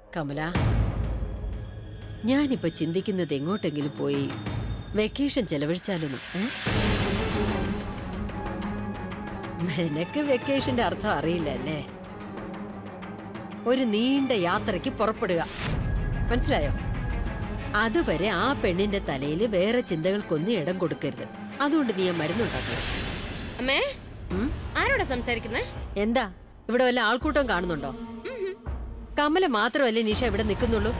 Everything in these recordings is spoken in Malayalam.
കമല ഞാനിപ്പോ ചിന്തിക്കുന്നത് എങ്ങോട്ടെങ്കിലും പോയി വെക്കേഷൻ ചെലവഴിച്ചാലൊന്ന് ഏ? നിനക്ക് വെക്കേഷന്റെ അർത്ഥം അറിയില്ല അല്ലേ ഒരു നീണ്ട യാത്രയ്ക്ക് പുറപ്പെടുക മനസ്സിലായോ അതുവരെ ആ പെണ്ണിന്റെ തലയിൽ വേറെ ചിന്തകൾക്കൊന്നും ഇടം കൊടുക്കരുത് അതുകൊണ്ട് നീ ആ മരുന്നുണ്ടാക്കണം അമ്മേ ഉം? ആരോടാ സംസാരിക്കുന്നേ എന്താ ഇവിടെ വല്ല ആൾക്കൂട്ടം കാണുന്നുണ്ടോ കമല മാത്രമല്ലേ നിഷ ഇവിടെ നിൽക്കുന്നുള്ളൂ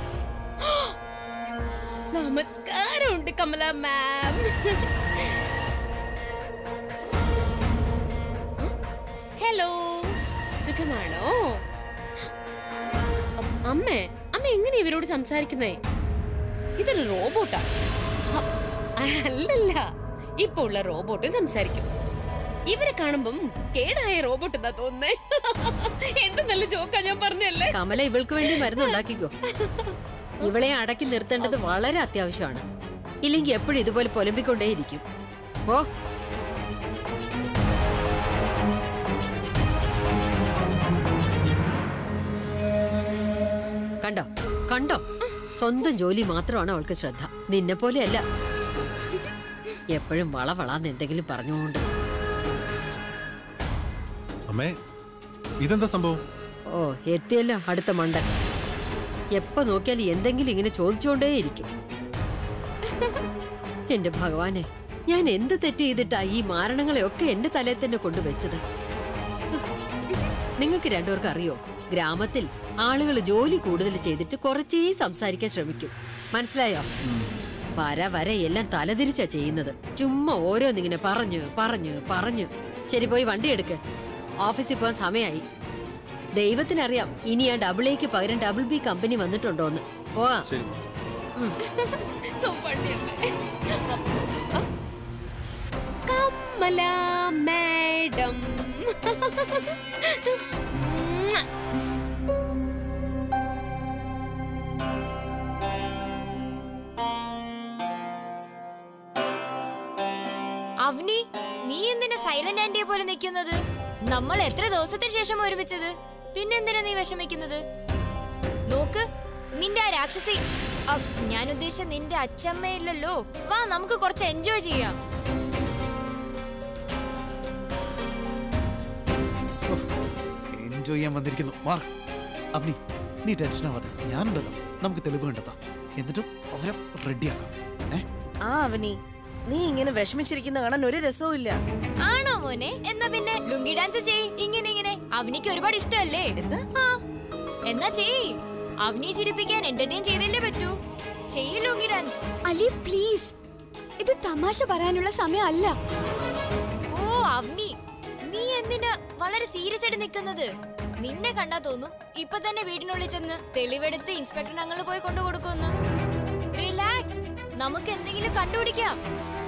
നമസ്കാരമുണ്ട് കമല മാം ഹലോ സുഖമാണോ അ- അമ്മേ അമ്മ എങ്ങനെ ഇവരോട് സംസാരിക്കുന്നേ ഇതൊരു റോബോട്ടാ അ- അല്ലല്ല ഇപ്പൊ ഉള്ള റോബോട്ട് സംസാരിക്കും ഇവരെ കാണുമ്പം കേടായ റോബോട്ട് എന്നാ തോന്നുന്നേ എന്ത് നല്ല ജോക്കാ ഞാൻ പറഞ്ഞല്ലേ കമല ഇവൾക്ക് വേണ്ടി മരുന്നുണ്ടാക്കിക്കോ ഇവളെ അടക്കി നിർത്തേണ്ടത് വളരെ അത്യാവശ്യമാണ് ഇല്ലെങ്കിൽ എപ്പോഴും ഇതുപോലെ പൊലമ്പിക്കൊണ്ടേയിരിക്കും ഓ കണ്ടോ കണ്ടോ സ്വന്തം ജോലി മാത്രമാണ് അവൾക്ക് ശ്രദ്ധ നിന്നെ പോലെയല്ല എപ്പോഴും വളവളാന്ന് എന്തെങ്കിലും പറഞ്ഞുകൊണ്ട് അമ്മേ ഇതെന്താ സംഭവം ഓ എത്തിയല്ലോ അടുത്ത മണ്ടൻ എപ്പോ നോക്കിയാലും എന്തെങ്കിലും ഇങ്ങനെ ചോദിച്ചുകൊണ്ടേയിരിക്കും എന്റെ ഭഗവാനെ ഞാൻ എന്ത് തെറ്റ് ചെയ്തിട്ടാ ഈ മാരണങ്ങളെയൊക്കെ എന്റെ തലയിൽ തന്നെ കൊണ്ടുവച്ചത് നിങ്ങൾക്ക് രണ്ടുപേർക്ക് അറിയോ ഗ്രാമത്തിൽ ആളുകൾ ജോലി കൂടുതൽ ചെയ്തിട്ട് കുറച്ചേ സംസാരിക്കാൻ ശ്രമിക്കും മനസ്സിലായോ വര വര എല്ലാം തലതിരിച്ചാ ചെയ്യുന്നത് ചുമ്മാ ഓരോന്നിങ്ങനെ പറഞ്ഞു പറഞ്ഞു പറഞ്ഞു ശരി പോയി വണ്ടി എടുക്ക് ഓഫീസിൽ പോകാൻ സമയമായി ദൈവത്തിനറിയാം ഇനി ആ ഡബിൾ എക്ക് പകരം ഡബിൾ ബി കമ്പനി വന്നിട്ടുണ്ടോന്ന് പോവാ ശരി സോ ഫണ്ണി അമ്മേ കമല മാഡം അവനി നീ എന്തിനാ സൈലന്റ് ആന്റിയെ പോലെ നിൽക്കുന്നത് നമ്മൾ എത്ര ദിവസത്തിന് ശേഷം ഒരുമിച്ചത് പിന്നെന്തിനാ നീ വിഷമിക്കുന്നത് നോക്ക് നിന്റെ ആ രാക്ഷസി അ, ഞാൻ ഉദ്ദേശിച്ച നിന്റെ അച്ഛമ്മയില്ലല്ലോ വാ നമുക്ക് കുറച്ച് എൻജോയ് ചെയ്യാം എൻജോയ് ചെയ്യാൻ വന്നിരിക്കുന്നു മാർ അവനി നീ ടെൻഷൻ ആവാതെ ഞാനുണ്ടല്ലോ നമുക്ക് തെളിവ് കണ്ടെത്താം എന്നിട്ട് അവരെ റെഡിയാക്കാം ഏ ആ അവനി നീ ഇങ്ങനെ വിഷമിച്ചിരിക്കുന്ന കാണാൻ ഒരു രസവും ഇല്ല ആണോ മോനെ എന്നാ പിന്നെ ലുങ്കി ഡാൻസ് ചെയ് ഇങ്ങനെ ഇങ്ങനെ അവനിക്ക് ഒരുപാട് ഇഷ്ടമല്ലേ എന്താ? ആ എന്നാ ചെയ് അവനെ ചിരിപ്പിക്കാൻ എന്റർടൈൻ ചെയ്തല്ലേ പറ്റൂ ചെയ്യ് ലുങ്കി ഡാൻസ് അലി പ്ലീസ് ഇത് തമാശ പറയാനുള്ള സമയമല്ല ഓ അവനി നീ എന്തിനാ വളരെ സീരിയസ് ആയിട്ട് നിൽക്കുന്നത് നിന്നെ കണ്ടാ തോന്നും ഇപ്പൊ തന്നെ വീടിനുള്ളിൽ ചെന്ന് തെളിവെടുത്ത് ഇൻസ്പെക്ടർ ഞങ്ങൾ പോയി കൊണ്ടു കൊടുക്കുമെന്ന് റിലാക്സ് നമുക്ക് എന്തെങ്കിലും കണ്ടുപിടിക്കാം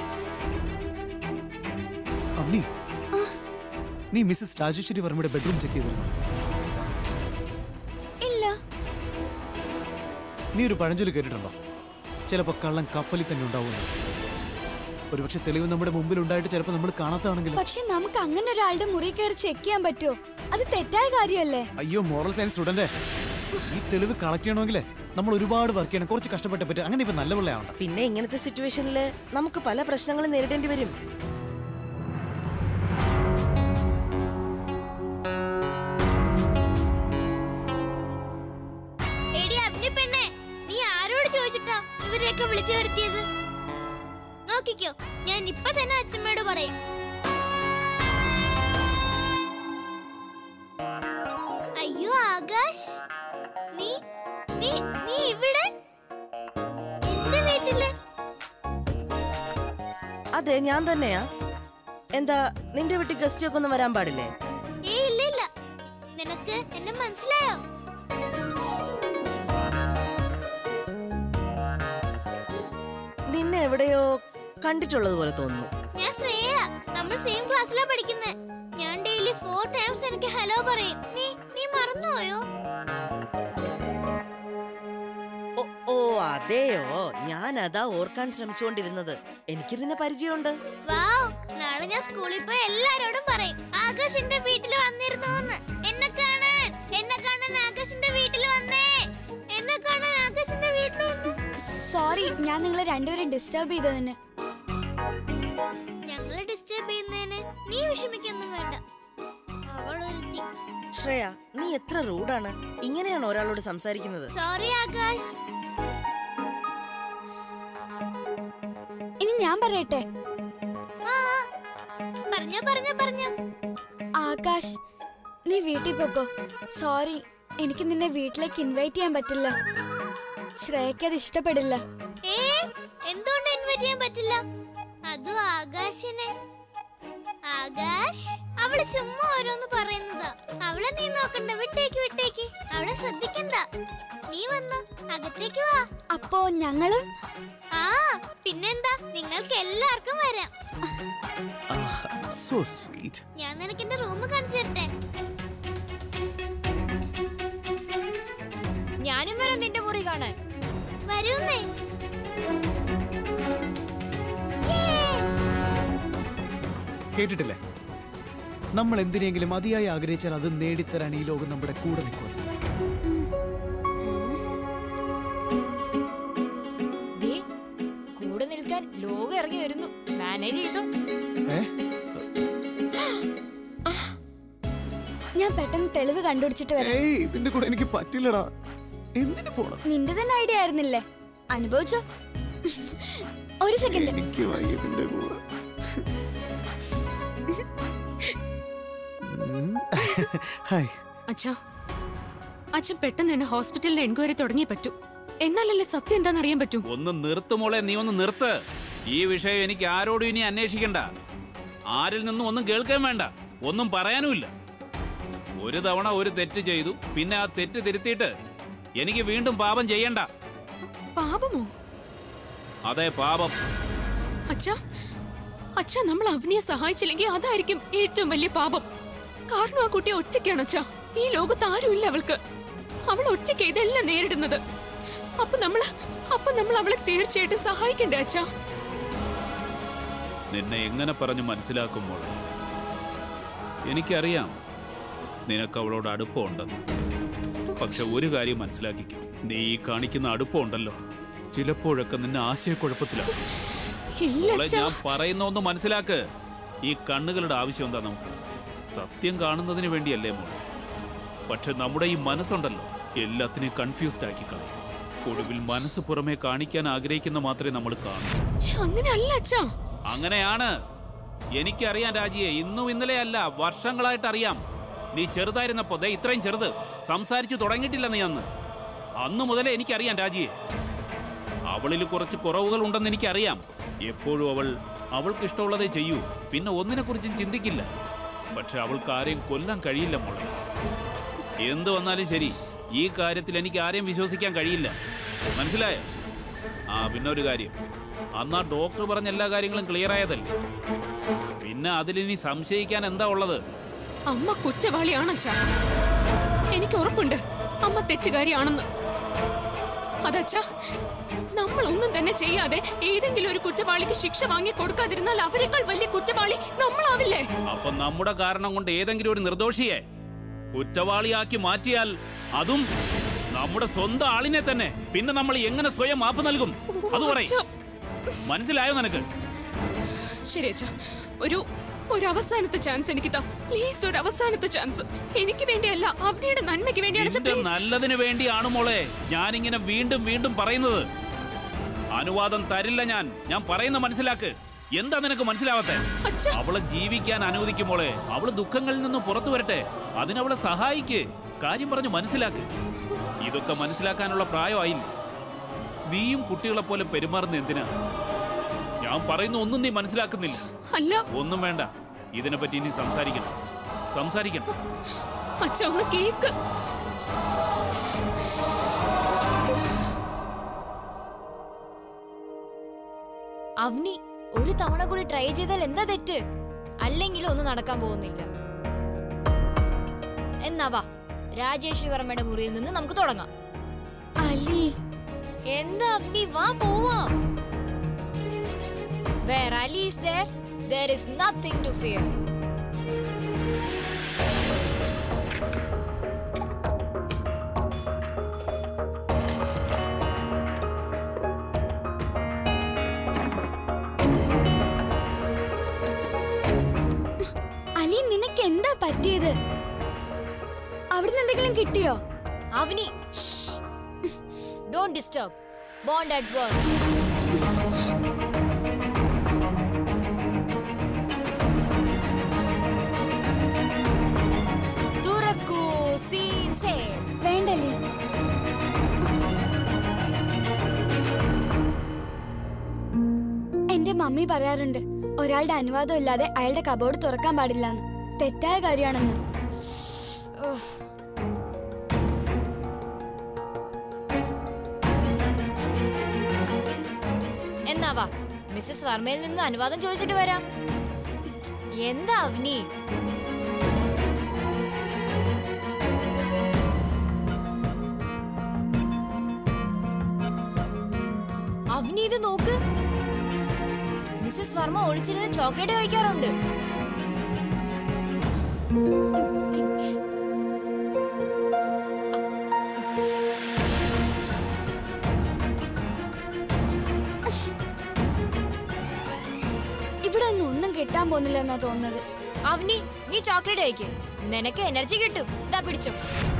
അവനി നീ മിസ്സസ് രാജേശ്വരി വർമ്മയുടെ ബെഡ്റൂം ചെക്ക് ചെയ്തിരുന്നോ ഇല്ല നീ ഒരു പഴഞ്ചൊല്ലി കേട്ടിട്ടുണ്ടോ ചിലപ്പോ കള്ളൻ കപ്പലിൽ തന്നെ ഉണ്ടാവുന്നു ഒരുപക്ഷെ തെളിവ് നമ്മുടെ മുമ്പിൽ ഉണ്ടായിട്ട് ചിലപ്പോൾ നമ്മൾ കാണാത്തതാണെങ്കിലും പക്ഷെ നമുക്ക് അങ്ങനെ ഒരാളുടെ മുറി കയറി ചെക്ക് ചെയ്യാൻ പറ്റുമോ അത് തെറ്റായ കാര്യമല്ലേ അയ്യോ മോറൽ സയൻസ് സ്റ്റുഡന്റ് ഈ തെളിവ് കളക്ട് ചെയ്യണമെങ്കിൽ നമ്മൾ ഒരുപാട് വർക്ക് ചെയ്യണം കുറച്ച് കഷ്ടപ്പെട്ടെ പറ്റും അങ്ങനെ ഇപ്പൊ നല്ല പിള്ളയാവണ്ട പിന്നെ ഇങ്ങനത്തെ സിറ്റുവേഷനിൽ നമുക്ക് പല പ്രശ്നങ്ങളും നേരിടേണ്ടി വരും എടി അഭിനയ പെണ്ണെ നീ ആരോട് ചോദിച്ചിട്ടാ ഇവരെയൊക്കെ വിളിച്ചു വരുത്തിയത് നോക്കിക്കോ ഞാൻ ഇപ്പൊ തന്നെ അച്ഛമ്മയോട് പറയും അയ്യോ ആകാശ് നീ നീ നീ ഇവിടെ എന്റെ വീട്ടില് അതെ ഞാൻ തന്നെയാ എന്താ നിന്റെ വീട്ടിൽ ഗസ്റ്റ് ഒക്കെ ഒന്നും വരാൻ പാടില്ലേ ഏ ഇല്ല ഇല്ല നിനക്ക് എന്നെ മനസ്സിലായോ നിന്നെ എവിടെയോ കണ്ടിട്ടുള്ളത് പോലെ തോന്നുന്നു ഞാൻ ശ്രേയ നമ്മൾ സെയിം ക്ലാസ്സിലാ പഠിക്കുന്നേ ഞാൻ ഡെയിലി ഫോർ ടൈംസ് എനിക്ക് ഹലോ പറയും നീ നീ മറന്നുപോയോ ഓ ഓ അതെയോ ഞാൻ അതാ ഓർക്കാൻ ശ്രമിച്ചുകൊണ്ടിരുന്നത് എനിക്ക് നിന്നെ പരിചയമുണ്ട് വാവ് നാളെ ഞാൻ സ്കൂളിൽ പോയി എല്ലാരോടും പറയും ആകാശിന്റെ വീട്ടിൽ വന്നിരുന്നോന്ന് എന്നെ കാണാൻ എന്നെ കാണാൻ ആകാശിന്റെ വീട്ടിൽ വന്നേ ഞാൻ നിങ്ങളെ രണ്ടുപേരും ഡിസ്റ്റർബ് ചെയ്തതിന് ഞങ്ങളെ ഡിസ്റ്റർബ് ചെയ്യുന്നതിന് നീ വിഷമിക്കൊന്നും വേണ്ട അവളൊരുത്തി ശ്രേയ നീ എത്ര റൂഡാണ് ഇങ്ങനെയാണ് ഒരാളോട് സംസാരിക്കുന്നത് സോറി ആകാശ് ഇനി ഞാൻ പറയട്ടെ ആ ആ. പറഞ്ഞോ പറഞ്ഞോ പറഞ്ഞോ ആകാശ് നീ വീട്ടിൽ പോക്കോ സോറി എനിക്ക് നിന്നെ വീട്ടിലേക്ക് ഇൻവൈറ്റ് ചെയ്യാൻ പറ്റില്ല ശ്രേയക്ക് അത് ഇഷ്ടപ്പെടില്ല ഏ എന്തുകൊണ്ട് ഇൻവൈറ്റ് ചെയ്യാൻ പറ്റില്ല അതും ആകാശിനെ ആകാശ് അവള് ചുമ്മാ ഓരോന്ന് പറയുന്നതാ അവളെ നീ നോക്കണ്ട വിട്ടേക്ക് വിട്ടേക്ക് അവളെ ശ്രദ്ധിക്കണ്ട നീ വന്നോ അകത്തേക്ക് വാ അപ്പോ ഞങ്ങളും ആ പിന്നെന്താ നിങ്ങൾക്ക് എല്ലാവർക്കും വരാം സോ സ്വീറ്റ് ഞാൻ നിനക്ക് എന്റെ റൂം കാണിച്ചു തരട്ടെ ഞാനും വരാം നിന്റെ മുറി കാണാൻ വരൂന്നേ കേട്ടിട്ടില്ലേ നമ്മൾ എന്തിനെങ്കിലും അതിയായി ആഗ്രഹിച്ചാൽ അത് നേടിത്തരാൻ ഈ ലോകം നമ്മുടെ കൂടെ നിൽക്കുന്നു ദേ, കൂടെ നിൽക്കാൻ ലോകം ഇറങ്ങി വരുന്നു മാനേജ് ചെയ്തു ഏ ഞാൻ പെട്ടെന്ന് തെളിവ് കണ്ടുപിടിച്ചിട്ട് വരാം ഏയ് ഇതിന്റെ കൂടെ എനിക്ക് പറ്റില്ലടാ എന്തിനു പോണം നിന്റെ തന്നെ ഐഡിയ ആയിരുന്നില്ലേ അനുഭവിച്ചോ ഒരു സെക്കൻഡ് എനിക്ക് വയ്യ ഇതിന്റെ കൂടെ ഉം. ഹായ് അച്ഛാ അച്ഛൻ പെട്ടെന്ന് തന്നെ ഹോസ്പിറ്റലിൽ എൻക്വയറി തുടങ്ങിയേ പറ്റൂ എന്നാലല്ലേ സത്യം എന്താണെന്ന് അറിയാൻ പറ്റൂ ഒന്ന് നിർത്ത് മോളെ നീ ഒന്ന് നിർത്ത് ഈ വിഷയം എനിക്ക് ആരോടും ഇനി അന്വേഷിക്കണ്ട ആരിൽ നിന്നും ഒന്നും കേൾക്കാൻ വേണ്ട ഒന്നും പറയാനുമില്ല ഒരു തവണ ഒരു തെറ്റ് ചെയ്തു പിന്നെ ആ തെറ്റ് തിരുത്തിയിട്ട് എനിക്ക് വീണ്ടും പാപം ചെയ്യണ്ട പാപമോ അതെ പാപം അച്ഛാ അച്ഛാ നമ്മൾ അവനിയെ സഹായിച്ചില്ലെങ്കിൽ അതായിരിക്കും ഏറ്റവും വലിയ പാപം കാരണം ആ കുട്ടി ഒറ്റയ്ക്കാണ് അച്ഛാ ഈ ലോകത്ത് ആരുമില്ല അവൾക്ക് അവൾ ഒറ്റയ്ക്ക് ഇതെല്ലാം നേരിടുന്നത് അപ്പൊ നമ്മള് അപ്പൊ നമ്മൾ അവളെ തീർച്ചയായിട്ടും സഹായിക്കണ്ടേ അച്ഛാ നിന്നെ എങ്ങനെ പറഞ്ഞു മനസ്സിലാക്കും മോളെ എനിക്കറിയാം നിനക്ക് അവളോട് അടുപ്പമുണ്ടെന്ന് പക്ഷെ ഒരു കാര്യം മനസ്സിലാക്കിക്കോ നീ ഈ കാണിക്കുന്ന അടുപ്പമുണ്ടല്ലോ ചിലപ്പോഴൊക്കെ നിന്നെ ആശയക്കുഴപ്പത്തിലാവും ഇല്ല മോളെ അച്ഛാ ഞാൻ പറയുന്ന ഒന്ന് മനസ്സിലാക്ക് ഈ കണ്ണുകളുടെ ആവശ്യം എന്താ നമുക്ക് സത്യം കാണുന്നതിന് വേണ്ടിയല്ലേ മോളെ പക്ഷെ നമ്മുടെ ഈ മനസ്സുണ്ടല്ലോ എല്ലാത്തിനെയും കൺഫ്യൂസ്ഡ് ആക്കി കളയും ഒടുവിൽ മനസ്സ് പുറമേ കാണിക്കാൻ ആഗ്രഹിക്കുന്ന മാത്രമേ നമ്മൾ കാണൂ ഛെ, അങ്ങനെ അല്ല അച്ഛാ അങ്ങനെയാണ് എനിക്കറിയാം രാജിയെ ഇന്നും ഇന്നലെ അല്ല വർഷങ്ങളായിട്ട് അറിയാം നീ ചെറുതായിരുന്നപ്പോ ദേ ഇത്രയും ചെറുത് സംസാരിച്ചു തുടങ്ങിയിട്ടില്ല നീ അന്ന് അന്നു മുതലേ എനിക്കറിയാം രാജിയെ അവളിൽ കുറച്ച് കുറവുകൾ ഉണ്ടെന്ന് എനിക്കറിയാം എപ്പോഴും അവൾ അവൾക്ക് ഇഷ്ടമുള്ളതേ ചെയ്യൂ പിന്നെ ഒന്നിനെ കുറിച്ചും ചിന്തിക്കില്ല പക്ഷെ അവൾക്ക് ആരെയും കൊല്ലാൻ കഴിയില്ല മോളെ എന്ത് വന്നാലും ശരി ഈ കാര്യത്തിൽ എനിക്ക് ആരെയും വിശ്വസിക്കാൻ കഴിയില്ല മനസ്സിലായോ ആ പിന്നെ ഒരു കാര്യം അന്ന് ആ ഡോക്ടർ പറഞ്ഞ എല്ലാ കാര്യങ്ങളും ക്ലിയർ ആയതല്ലേ പിന്നെ അതിലിനി സംശയിക്കാൻ എന്താ ഉള്ളത് അമ്മ കുറ്റവാളിയാണ് അച്ഛാ എനിക്ക് ഉറപ്പുണ്ട് അമ്മ തെറ്റുകാരിയാണെന്ന് അതച്ഛാ നമ്മൾ ഒന്നും തന്നെ ചെയ്യാതെ ഏതെങ്കിലും ഒരു കുറ്റവാളിക്ക് ശിക്ഷ വാങ്ങി കൊടുക്കാതിരുന്നാൽ അവരെക്കാൾ വലിയ കുറ്റവാളി നമ്മളാവില്ലേ അപ്പൊ നമ്മുടെ കാരണം കൊണ്ട് ഏതെങ്കിലും ഒരു നിർദോഷിയെ കുറ്റവാളിയാക്കി മാറ്റിയാൽ അതും നമ്മുടെ സ്വന്തം ആളിനെ തന്നെ പിന്നെ നമ്മൾ എങ്ങനെ സ്വയം മാപ്പ് നൽകും അത് പറയും അച്ഛാ, മനസ്സിലായോ നിനക്ക് ശരി അച്ഛാ ഒരു ഒരു അവസാനത്തെ ചാൻസ് എനിക്ക് താ പ്ലീസ് ഒരു അവസാനത്തെ ചാൻസ് എനിക്ക് വേണ്ടിയല്ല അവനിയുടെ നന്മയ്ക്ക് വേണ്ടിയാണ് അച്ഛാ, നിന്റെ please. നല്ലതിന് വേണ്ടിയാണ് മോളെ ഞാനിങ്ങനെ വീണ്ടും വീണ്ടും പറയുന്നത് അനുവാദം തരില്ല ഞാൻ ഞാൻ പറയുന്ന മനസ്സിലാക്ക് എന്താ നിനക്ക് മനസ്സിലാവത്തെ അച്ഛാ അവളെ ജീവിക്കാൻ അനുവദിക്കും മോളെ അവള് ദുഃഖങ്ങളിൽ നിന്ന് പുറത്തു വരട്ടെ അതിനവളെ സഹായിക്ക് കാര്യം പറഞ്ഞു മനസ്സിലാക്ക് ഇതൊക്കെ മനസ്സിലാക്കാനുള്ള പ്രായമായില്ലേ നീയും കുട്ടികളെ പോലെ പെരുമാറുന്ന എന്തിനാ ഞാൻ പറയുന്ന ഒന്നും നീ മനസ്സിലാക്കുന്നില്ല അല്ല ഒന്നും വേണ്ട ഇതിനെപ്പറ്റി ഇനി സംസാരിക്കണം സംസാരിക്കണം അച്ഛ ഒന്ന് കേക്ക് അവനി ഒരു തവണ കൂടി ട്രൈ ചെയ്താൽ എന്താ തെറ്റ് അല്ലെങ്കിലും ഒന്നും നടക്കാൻ പോകുന്നില്ല എന്നാ വാ രാജേശ്വരി വർമ്മയുടെ മുറിയിൽ നിന്ന് നമുക്ക് തുടങ്ങാം അലി എന്താ അവനി വാ പോവാം Where Ali is there, there is nothing to fear. എന്താ പറ്റിയത് അവിടുന്ന് എന്തെങ്കിലും കിട്ടിയോ Avani don't disturb Bond at work തുറക്കൂ സീൻ സേ വേണ്ടല്ലേ എന്റെ മമ്മി പറയാറുണ്ട് ഒരാളുടെ അനുവാദം ഇല്ലാതെ അയാളുടെ കബോർഡ് തുറക്കാൻ പാടില്ലെന്ന് തെറ്റായ കാര്യമാണെന്ന് എന്നാ വാ മിസ്സസ് വർമ്മയിൽ നിന്ന് അനുവാദം ചോദിച്ചിട്ട് വരാം എന്താ അവനി അവനി ഇത് നോക്ക് മിസ്സസ് വർമ്മ ഒളിച്ചിരുന്ന് ചോക്ലേറ്റ് കഴിക്കാറുണ്ട് ഇവിടെ ഒന്നും ഒന്നും കിട്ടാൻ പോകുന്നില്ല എന്നാ തോന്നുന്നത് അവനി നീ ചോക്ലേറ്റ് കഴിക്ക് നിനക്ക് എനർജി കിട്ടും ഇതാ പിടിച്ചോ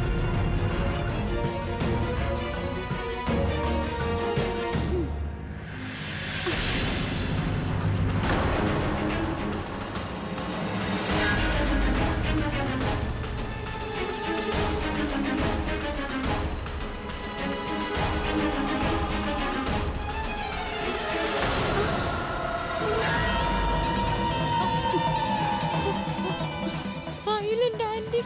സൈലന്റ് ആൻറ്റി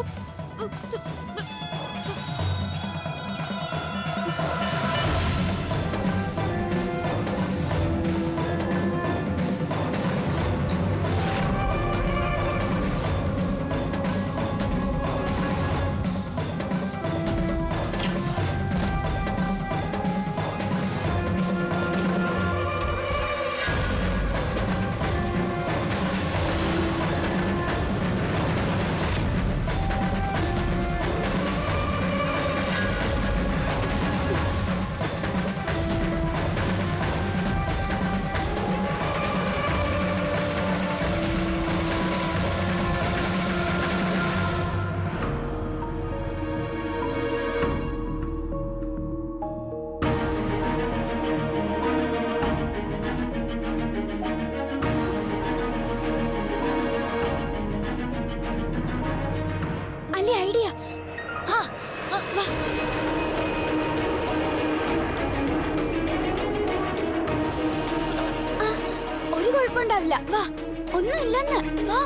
അല്ലേ ഐഡിയ ഒരു കുഴപ്പമുണ്ടാവില്ല വാ ഒന്നുമില്ലെന്ന് വാ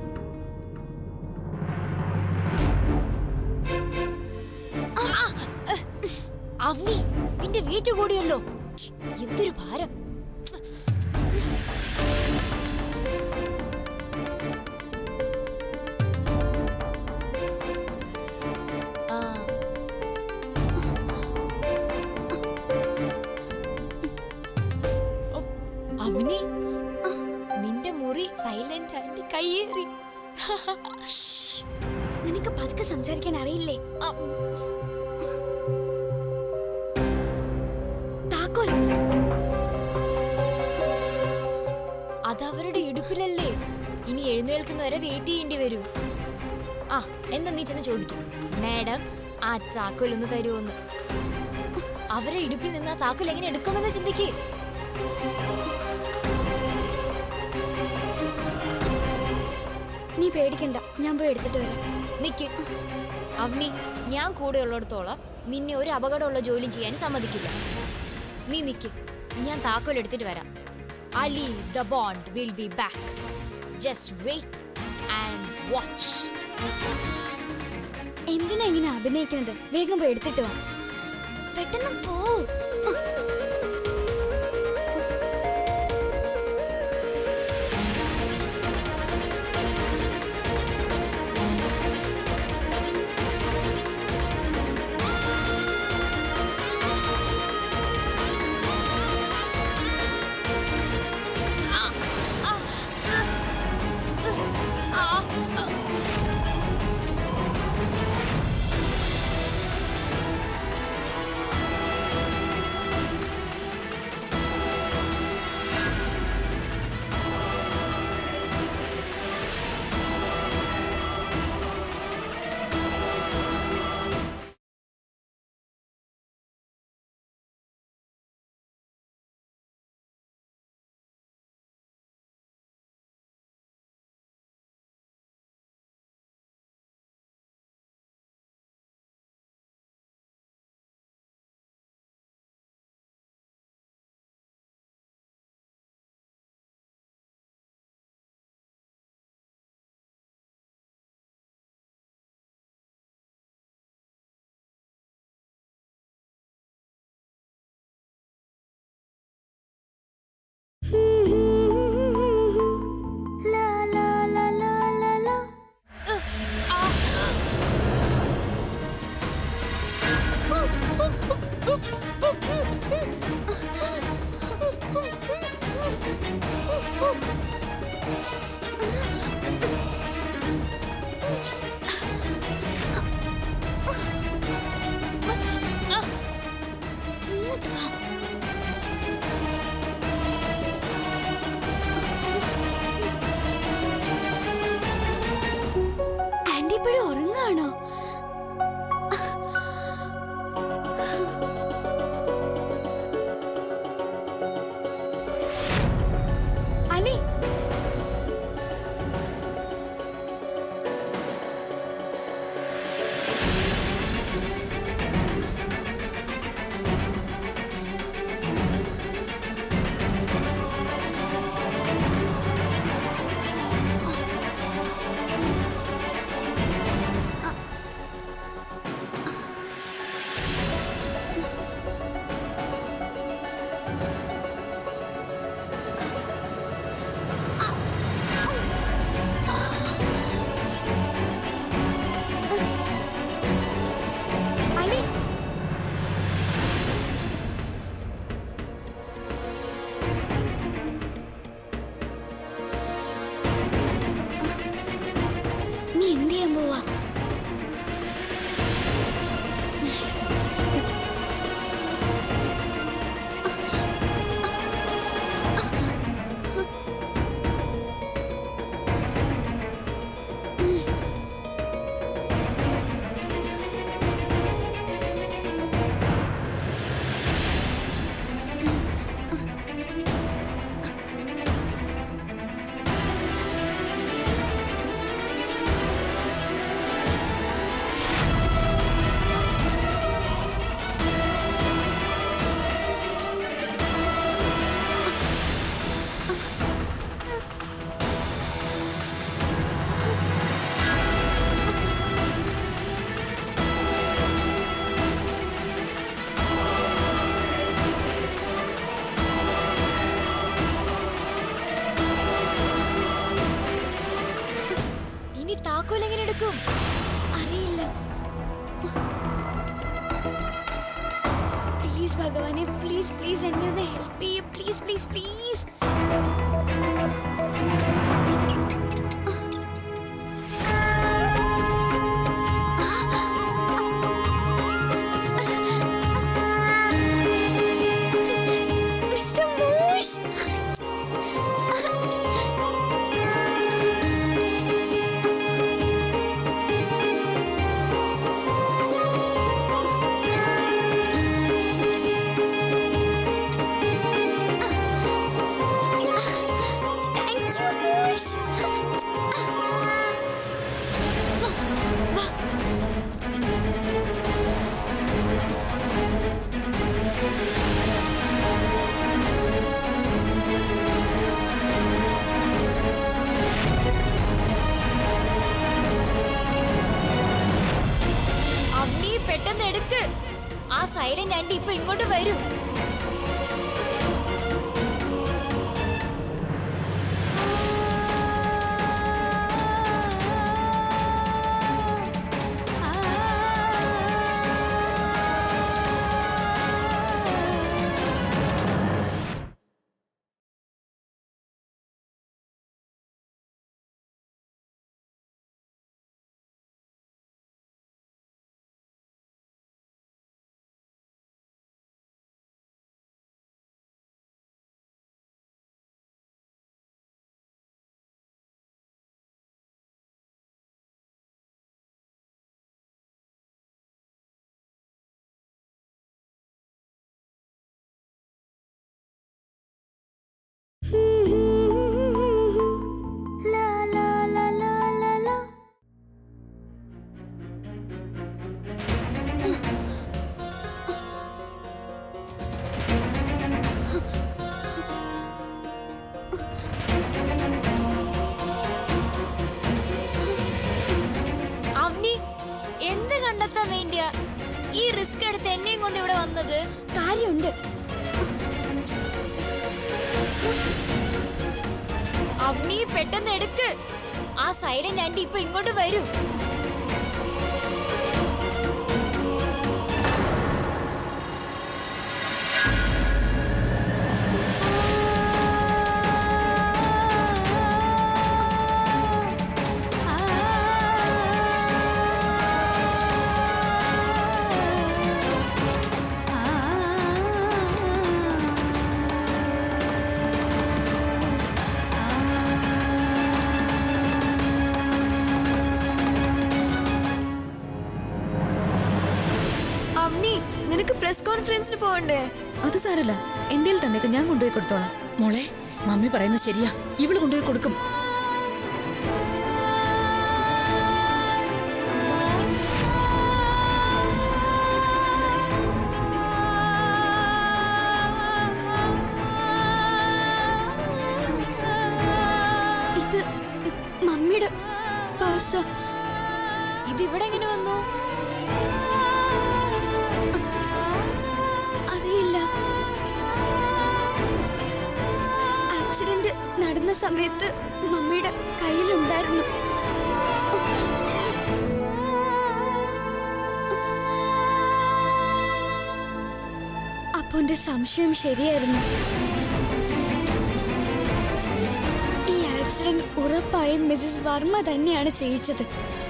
അവനി നിന്റെ വെയിറ്റ് കൂടിയല്ലോ ഛ്, എന്തൊരു ഭാരം ആ. ഓ, അവനി നിന്റെ മുറി സൈലന്റ് ആൻഡ് കയ്യേറി നിനക്ക് പതുക്കെ സംസാരിക്കാൻ അറിയില്ലേ ആ. താക്കോൽ അതവരുടെ ഇടുപ്പിലല്ലേ ഇനി എഴുന്നേൽക്കുന്നവരെ വെയിറ്റ് ചെയ്യേണ്ടി വരൂ ആ എന്താ നീ ചെന്ന് ചോദിക്കും മാഡം ആ താക്കോൽ ഒന്ന് തരുമോന്ന് അവരുടെ ഇടുപ്പിൽ നിന്ന് ആ താക്കോൽ എങ്ങനെ എടുക്കുമെന്ന് ചിന്തിക്ക് നീ പേടിക്കണ്ട ഞാൻ പോയി എടുത്തിട്ട് വരാം നിക്ക് അവനി ഞാൻ കൂടെ ഉള്ളിടത്തോളം നിന്നെ ഒരു അപകടമുള്ള ജോലി ചെയ്യാൻ സമ്മതിക്കില്ല നീ നിക്ക് ഞാൻ താക്കോൽ എടുത്തിട്ട് വരാം Ali the Bond will be back just wait and watch എന്തിനാ ഇങ്ങനെ അഭിനയിക്കുന്നത് വേഗം പോയി എടുത്തിട്ട് വാ പെട്ടെന്ന് പോ ആ ഇങ്ങോട്ട് വാ ആന്റി ഇപ്പോഴും ഉറങ്ങാണോ അലി അലി നീ എന്ത് ചെയ്യാൻ പോവാ ഇനി താക്കോൽ എങ്ങനെ എടുക്കും അറിയില്ല പ്ലീസ് ഭഗവാനെ പ്ലീസ് പ്ലീസ് എന്നെ ഒന്ന് ഹെൽപ്പ് ചെയ്യൂ പ്ലീസ് പ്ലീസ് പ്ലീസ് മിസ്റ്റർ മൂഷ് താങ്ക് യു മൂഷ് വാ അവനീ പെട്ടെന്ന് എടുക്ക് ആ സൈലന്റ് ആന്റി ഇപ്പൊ ഇങ്ങോട്ട് വരും അവനി എന്ത് കണ്ടെത്താൻ വേണ്ടിയാ ഈ റിസ്ക് എടുത്ത് എന്നെയും കൊണ്ട് ഇവിടെ വന്നത് കാര്യമുണ്ട് അവനി പെട്ടെന്ന് എടുക്ക് ആ സൈലന്റ് ആന്റി ഇപ്പൊ ഇങ്ങോട്ട് വരും നിനക്ക് പ്രസ് കോൺഫറൻസിന് പോകണ്ടേ അത് സാരല്ല എന്റെ തന്നേക്ക് ഞാൻ കൊണ്ടുപോയി കൊടുത്തോളാം മോളെ മമ്മി പറയുന്നത് ശരിയാ ഇവള് കൊണ്ടുപോയി കൊടുക്കും ഇത് മമ്മിയുടെ പേഴ്സ് ഇത് ഇവിടെ എങ്ങനെ വന്നു അറിയില്ല ആക്സിഡന്റ് നടന്ന സമയത്ത് മമ്മിയുടെ കയ്യിലുണ്ടായിരുന്നു അപ്പൊ എന്റെ സംശയം ശരിയായിരുന്നു ഈ ആക്സിഡന്റ് ഉറപ്പായും മിസസ് വർമ്മ തന്നെയാണ് ചെയ്യിച്ചത്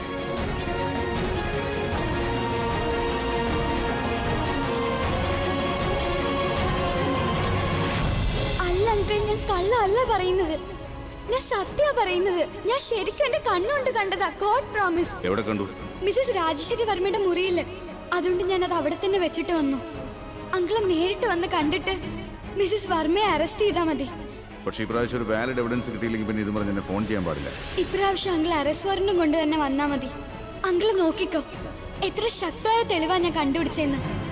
അല്ല അങ്കിൾ ഞാൻ കള്ളല്ല പറയുന്നത് ഞാൻ സത്യ പറയുന്നത് ഞാൻ ശരിക്കും എന്റെ കണ്ണുകൊണ്ട് കണ്ടതാ ഗോഡ് പ്രോമിസ് എവിടെ കണ്ടു മിസസ് രാജേശ്വരി വർമ്മയുടെ മുറിയില് അതുകൊണ്ട് ഞാൻ അത് അവിടെ തന്നെ വെച്ചിട്ട് വന്നു അങ്കിളെ നേരിട്ട് വന്ന് കണ്ടിട്ട് മിസസ് വർമ്മയെ അറസ്റ്റ് ചെയ്താൽ മതി പക്ഷേ ഇപ്രാവശ്യം ഒരു വാലിഡ് എവിഡൻസ് കിട്ടിയില്ലെങ്കിൽ പിന്നെ ഇത് പറഞ്ഞ് എന്നെ ഫോൺ ചെയ്യാൻ പാടില്ല ഇപ്രാവശ്യം അങ്കിൾ അറസ്റ്റ് വാറന്റും കൊണ്ട് തന്നെ വന്നാ മതി അങ്കിള് നോക്കിക്കോ എത്ര ശക്തമായ തെളിവാ ഞാൻ കണ്ടുപിടിച്ചെന്ന്